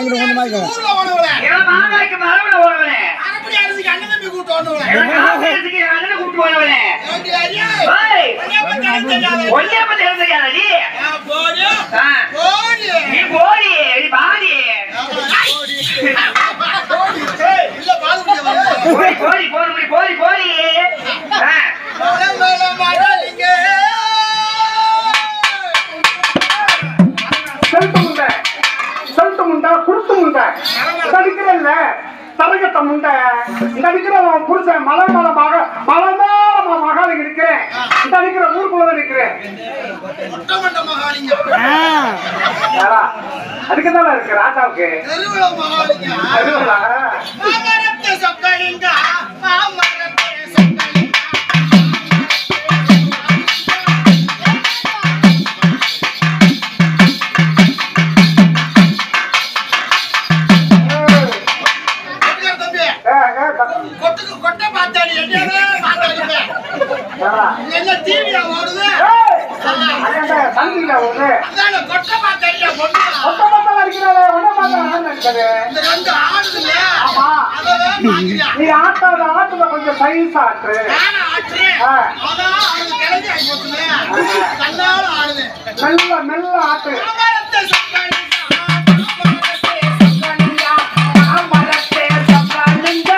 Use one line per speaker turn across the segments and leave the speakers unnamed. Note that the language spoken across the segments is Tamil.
ஊர்ல ஓடுவல
இவன் மாங்காய்க்கு மரபுல ஓடுவனே
அரைப்படி அரிசிக்கு அண்ணன் தம்பி கூட்டு ஓடுவல
இவன் காப்பியத்துக்கு என் அண்ணனை கூப்பிட்டு ஓடுவனே
ஏண்டி ஐயா
ஏய்,
உன்னைய பத்தி எனக்கு தெரியாது.
ஒல்லிய பத்தி எனக்கு தெரியாதடி?
ஆ, போடு
ஆ,
போடு
நீ போடி நீ பாடி
ஏய், இல்ல பால் குடிக்க வரல.
போடி போடி போடி போடி போடி ஆ,
மலை மேல மடலிங்க.
செலுத்த முண்டை செலுத்த முண்டை குடுத்து முண்டை தடுக்கிறல்ல தரகட்ட முண்டை இந்த அடிக்கிற உன் புருஷன் மலை மேல மக மலை மேல மகாலுக்கு இருக்கிறேன் இந்த அடிக்கிற ஊருக்குள்ள இருக்கிறேன்
ஒட்டமண்ட மகாலிங்கம்.
யாரா அதுக்கு தானே இருக்கு ராஜாவுக்கு
தெருவுல மகாலிங்கம்.
அதுவா?
மாமரத்து சொக்கலிங்க, மாமரத்து சொக்கலிங்க. கொட்டுக்கார தம்பி,
ஏ, ஏ, த-
கொட்டுக்கு கொட்டை பார்த்தாடி, என்னையவே பார்த்தாடிப்ப.
யாரா?
என்ன டிவியா ஓடுது
ஏய், அங்கேண்ட தண்ணியில ஒண்ணு.
அதான கொட்டை பார்த்தாடியா பொண்ணு
மொத்த மொத்தம் அடிக்கிறாளே, ஒண்ணே மாத்திரம் நான் நினைச்சது.
இந்த ரெண்டு ஆடுதுல
ஆமா.
அதவே பாக்குறியா
நீ ஆட்டாத ஆட்டுல கொஞ்சம் சைஸ் ஆட்டு
நானும் ஆட்டுறேன்
ஆ.
அதான் ஆடுது கிளம்பி ஆகி போச்சுல கண்ணால ஆடுது
மெல்ல மெல்ல ஆட்டு
மாமரத்தை சொக்கலிங்க, மாமரத்தை சொக்கலிங்க.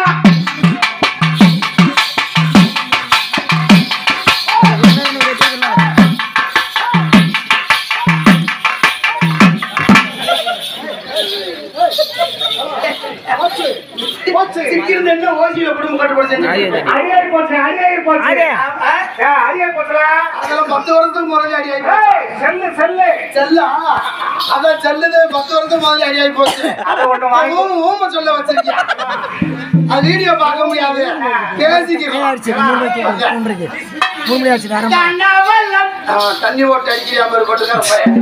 போச்சு
சிக்கிருந்து என்ன ஓசியில குடும்பம் கட்டுப்படி செஞ்சு
அடியாகி போச்சு அடியாகி போச்சு ஏ, அடியாகி போச்சுல
அதெல்லாம் பத்து வருஷத்துக்கு முதல்ல அடி ஆகி
ஏய், செல்லு செல்லு
செல்லா அதான் செல்லுது பத்து வருஷத்துக்கு முதல்ல அடி ஆகி போச்சு
அதை ஒண்ணு வாங்கி
ஊம ஊம சொல்ல வச்சிருக்கியா அது வீடியோ பார்க்க முடியாது பேசிக்கிறோம் தண்ணி ஓட்டு அடிக்கிறியா மாதிரி கொட்டுக்கார பையன்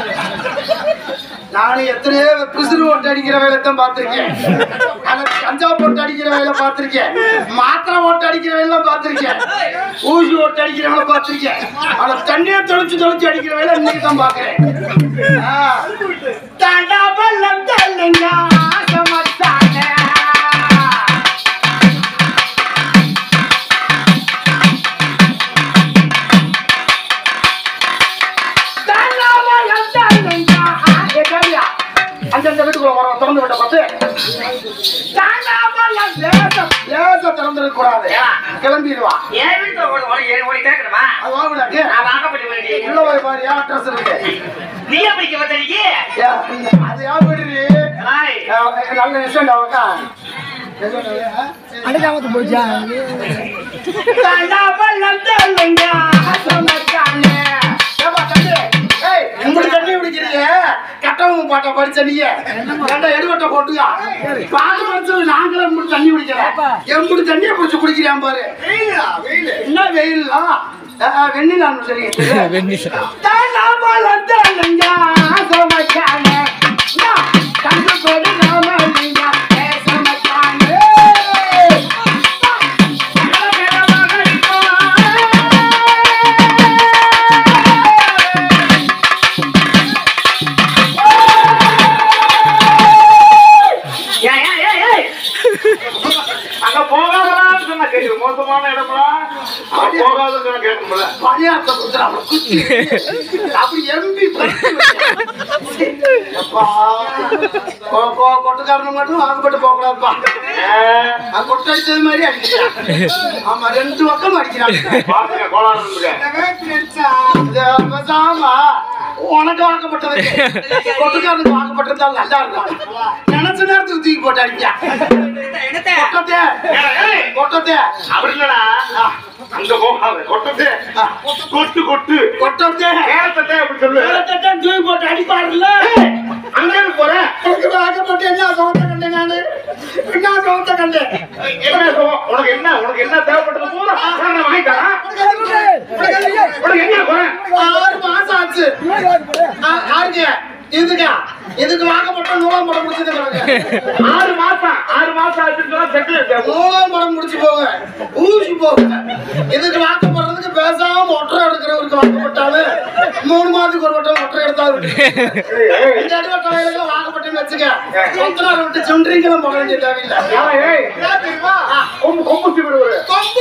நானும் எத்தனையோ பிசுறு ஓட்டு அடிக்கிற வேலை தான் பார்த்திருக்கேன் ஆனா கஞ்சா போட்டு அடிக்கிற வேலை பார்த்திருக்கேன் மாத்திரை ஓட்டு அடிக்கிற வேலை பார்த்திருக்கேன் ஊசி ஓட்டு அடிக்கிற வேலை பார்த்திருக்கேன் ஆனா தண்ணியை தொலைச்சு தொலைச்சு அடிக்கிற வேலை இன்னைக்கு தான் பாக்குறேன் தண்டா பல்லம் தள்ளுங்க ஆசமத்தானே அந்தந்த வீட்டுக்குள்ள வரோம் திறந்து விட்ட பார்த்து லேசா திறந்துட கூடாது கிளம்பிடுவா
என் வீட்டுல ஓடு, ஓடு, ஏழு ஓடி கேட்கணுமா?
அது வாங்கக்கூடாது
நான் வாங்கப்பட்டு வேண்டிய
உள்ள போய் பாரு ஏன் அட்ரஸ் இருக்கு
நீ எப்படி வந்தடிக்கு
ஏன், அது யார் வீடு
ஏய்,
நல்ல நிமிஷம் அவக்கா
அடிக்காமத்து போச்சா
இப்படி தண்ணி குடிக்கிறீங்க கட்டவும் பாட்டை படிச்ச நீங்க ஏன்டா எடுவட்ட போட்டுயா பாட்டு படிச்சது நாங்களும் இப்படி தண்ணி குடிக்கிறோம் எப்படி தண்ணியை பிடிச்சு குடிக்கிறான் பாரு என்ன வெயில்லா வெண்ணிலான்னு சரி கண்டு போடு நாம நீங்க பேச மாட்டாங்க
ஏய், ஏய், ஏய், ஏய்.
அங்க போகாதலாம் சொன்ன கேட்கு மோசமான இடம்லாம் அங்க போகாத சொன்ன கேட்கும்ல
பணியாற்ற குத்துறாங்க குத்தி அப்படி எம்பி கொட்டுக்காரனு மட்டும் ஆகுப்பட்டு போக கூடாதுப்பா நான் கொட்டை அடிச்சது மாதிரி அடிக்கிறான் ஆமா ரெண்டு பக்கம் அடிக்கிறான்
பாத்துக்க கோளாறு இருக்குங்க
இது பேசாம உனக்கு வாக்கப்பட்டது கொட்டுக்காரனுக்கு வாக்கப்பட்டதால் நல்லா இருக்கும் நினைச்ச நேரத்துக்கு தூக்கி போட்டு அடிக்கான் கொட்டத்தே கொட்டத்தே
அப்படி இல்லடா அங்க போகாத கொட்டத்தே கொட்டு கொட்டு
கொட்டத்தே
கேட்டத்தே அப்படி சொல்லு
நேரத்தை தூக்கி போட்டு அடிப்பாருல்ல
அங்க இருந்து போறேன்
உனக்கு வாக்கப்பட்டு என்ன சோத்த கண்டேன் நானு என்ன சோத்த கண்டேன்
என்ன சொல்லுவோம்? உனக்கு என்ன உனக்கு என்ன தேவைப்பட்டது பூரா நான் வாங்கி தரேன் உனக்கு எங்க போறேன்
ஆறு மாசம் ஆச்சு ஆ- யாருக்கு இதுக்கா இதுக்கு வாங்கப்பட்ட நூலாம் படம் முடிச்சது கிடக்கு
ஆறு மாசம் ஆறு மாசம் ஆச்சுன்னு சொன்னா செட்டில் இருக்கேன்
நூலாம் படம் முடிச்சு போங்க ஊசி போங்க இதுக்கு வாக்கப்படுறதுக்கு பேசாம ஒற்றை எடுக்கிறவருக்கு வாக்கப்பட்டாலும் மூணு மாதத்துக்கு ஒரு வட்டம் ஒற்றை எடுத்தாலும் இந்த அடிவட்ட வயலுக்கு வாக்கப்பட்டுன்னு வச்சுக்க சொந்தனார் விட்டு சென்ட்ரிங்களும் போட வேண்டிய தேவையில்லை
ஏய்
ஏன் தெரியுமா
கொம்பு கொம்பு சிமிடுவாரு
கொம்பு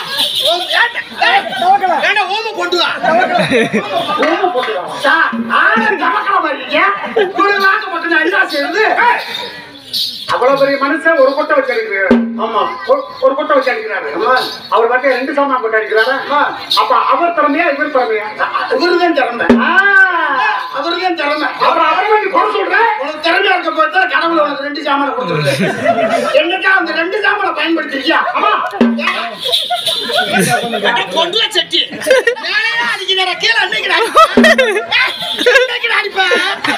ஏண்டா ஓம கொண்டு வா
கொம்பு போட்டுக்கலாம்
சார், ஆளை தமக்கல மாதிரி இருக்கே. இவரு வாக்கப்பட்டு நான் என்ன செய்யறது?
அவ்வளவு பெரிய மனுஷன் ஒரு கொட்டை வச்சு அடிக்கிறாரு
ஆமா.
ஒரு- ஒரு கொட்டை வச்சு அடிக்கிறாரு
ஆமா.
அவர் பார்த்தா ரெண்டு சாமான் போட்டு அடிக்கிறாரு
ஆமா.
அப்ப அவர் திறமையா இவர் திறமையா
இவருதான் திறமை.
ஆ,
அவருதான் திறமை.
அப்புறம் அவரை பத்தி குறை சொல்றேன்
உனக்கு திறமையா இருக்க போய் தான் கடவுள் உனக்கு ரெண்டு சாமானை கொடுத்துருக்காரு. என்னைக்கா அந்த ரெண்டு சாமானை பயன்படுத்திருக்கியா? ஆமா. அட கொன்றுவ செட்டி. மேலேயே அடிக்கிறேன், கீழே அன்னைக்கு நான் அடிப்பேன். ஏய், இன்னைக்கு நான் அடிப்பேன்.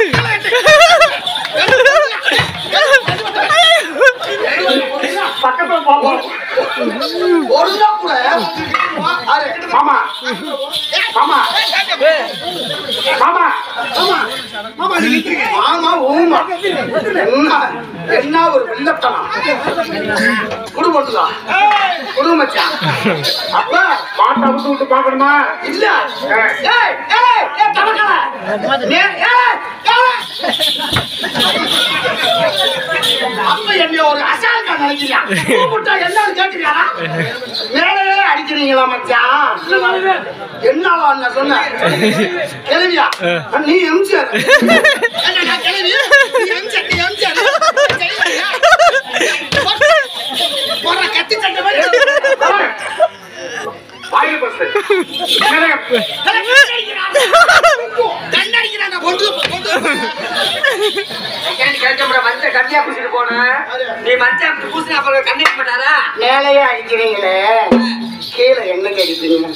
பக்கத்துல பாப்போம்
ஒரு நாள் கூட அரு,
மாமா மாமா மாமா
ஆமா. ஆமா, நீ நிக்கிறீங்க. ஆமா, ஊமா. என்ன என்ன ஒரு வெள்ளத்தனம் குடு போட்டுதா குடு மச்சான் அப்ப
மாட்டை விட்டு விட்டு பாக்கணுமா
இல்ல ஏய் ஏய் ஏய் தமக்கல ஏய் ஏய் அப்ப என்ன ஒரு அசால்கா நினைக்கிறியா கூப்பிட்டா என்னன்னு கேட்டுக்காரா மேலே அடிக்கிறீங்களா மச்சான் என்னால நான் சொன்னேன் கிளவியா நீ எம்ஜிஆர் என்ன நான் கிளவி நீ எம்ஜிஆர் நீ எம்ஜிஆர் சரியா? போடுற கத்தி சட்டை மாதிரி
வாயில் பஸ்
கண்ணடிக்கிறான் கொண்டு கொண்டு
மஞ்சள் கட்டியா பூசிட்டு போனேன் நீ மஞ்சள் பூசினா அப்புறம் கண்ணடிக்க மாட்டாரா
மேலேயே அடிக்கிறீங்களே கீழே என்ன அடிக்கிறீங்க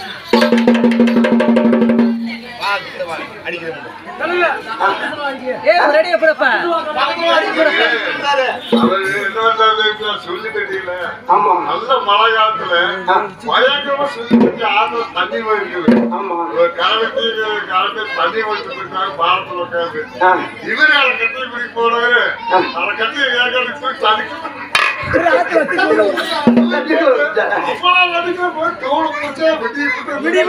அவர் என்ன சொல்லி கட்டியில
ஆமா
நல்ல மழை காலத்துல
ஆ.
பயங்கரமா சொல்லி கட்டி ஆத்துல தண்ணி போயிருக்குது
ஆமா
ஒரு காலத்து காலத்து தண்ணி போயிட்டு இருக்காங்க பாலத்துல உட்காந்து
ஆ.
இவரு அதை கட்டி குடி போனவரு அதை கட்டி ஏற்கனவே போய் தடுக்க அப்பெல்லாம் நடிக்க போய் தோல் போச்சே வெட்டி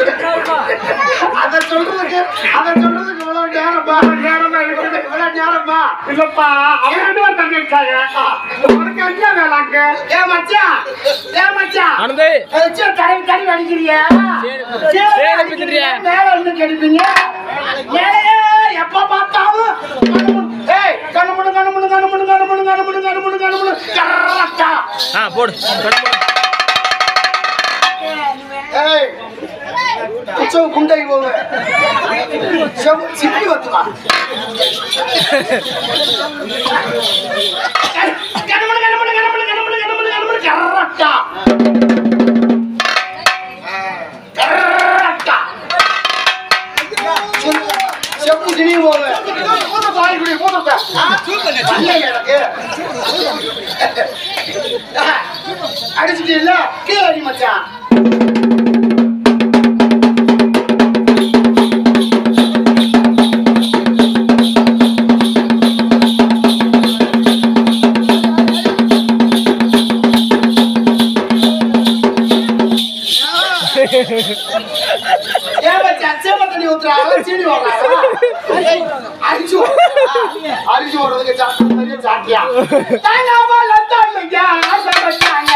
அத சொல்றதுக்கு அத சொல்றதுக்கு இவ்வளவு நேரமா நேரமா இருக்குது இவ்வளவு நேரமா
இல்லப்பா அவங்க ரெண்டு பேரும் தண்ணி அடிச்சாங்க உனக்கு என்ன வேலை அங்க
ஏ மச்சான் ஏ மச்சான்
ஆனந்தே
வச்சு தடவி தடவி அடிக்கிறியா கீழே
சேலை
அடிக்கிறியா?
பிச்சுறியா?
மேல இருந்து அடிப்பீங்க மேலே எப்ப பார்த்தாலும் கண்ணுமுன்னு- ஏய் கண்ணுமுன்னு கண்ணுமுன்னு கண்ணுமுன்னு கண்ணுமுன்னு கண்ணுமுன்னு கண்ணுமுன்னு கண்ணுமுன்னு கரெக்டா
ஆ போடு போடு, போடு.
ஏய் குச்சவு குண்டை போங்க செவ் சிப்பி வத்துவா கண்ணுமுன்னு கண்ணுமுன்னு கண்ணுமுன்னு கண்ணுமுன்னு கண்ணுமுன்னு கண்ணுமுன்னு கரெக்டா கரெக்டா செப்பு சினி போங்க மூத்த பாய் குடி மூத்த எனக்கு அடிச்சுட்டு இல்ல கீழே அடி மச்சான் ஏன் மச்சான் சேம தண்ணி ஊத்துறாங்க சீனி வர்றாங்க அரிச்சு அரிச்சு ஓடுறதுக்கு சாப்பிட்டு பெரிய சாட்டியா தாங்காம லத்தாங்க ஆசைப்பட்டாங்க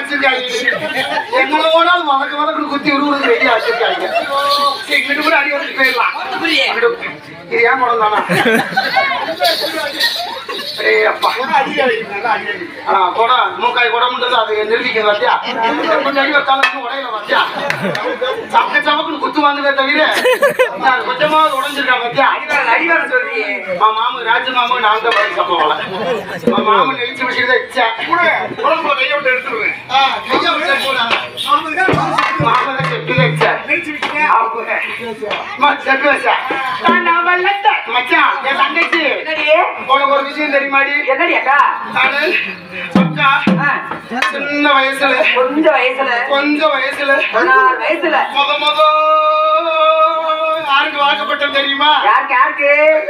வச்சிருக்காங்க எங்களோட வதக்கு வதக்கு குத்தி உருவுறது ரெடியா வச்சிருக்காங்க சரி, இங்கிட்டு கூட அடி வந்துட்டு போயிடலாம் அங்கிட்டு இது ஏன் படம் தானா ஏய் அப்பா ஆ, குடம், மூக்காய் குடம்ன்றது அது நிரூபிக்கிறது பாத்தியா? எப்படி அடி வச்சாலும் இன்னும் உடையல பாத்தியா? சமக்கு சமக்குன்னு குத்து வாங்குதே தவிர, நான் கொஞ்சமாவது உடைஞ்சிருக்கா பாத்தியா?
அடிவாரம் சொல்றியே
மா மாமு, ராஜு மாமு, நான் தான் பதில் சம்பவம் போல. மா மாமு நெளிச்சு வச்சுட்டு இச்சை.
குழம்புல கையை விட்டு எடுத்துருவேன்
ஆ, கையை விட்டு போடாத. மாமு தான் செப்பில இச்சை. ஆப்புங்க. அம்மா, செப்பு வச்சா. நான் நான் வல்லட்ட. மச்சான், என் தங்கச்சி
என்னடி
உனக்கு ஒரு விஷயம் தெரியுமாடி
என்னடி அக்கா
நானு அக்கா
ஆ,
சின்ன வயசுல
கொஞ்சம் வயசுல
கொஞ்சம் வயசுல
பதினாறு வயசுல
முத முத யாருக்கு வாக்கப்பட்டது தெரியுமா
யாருக்கு யாருக்கு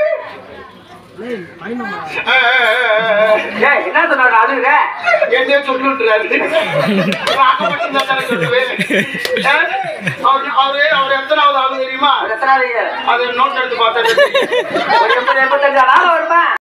ஏய், என்ன சொன்ன அழுகுற
என்னைய சொல்லுன்றாரு வாக்கப்பட்டிருந்தா தானே சொல்லுவேன் ஆ? அவரு அவரு அவர் எத்தனாவது ஆளு தெரியுமா
எத்தனாவது
அது நோட் எடுத்து பார்த்தா
ஒரு எண்பது எண்பத்தஞ்சு நாள் வருமா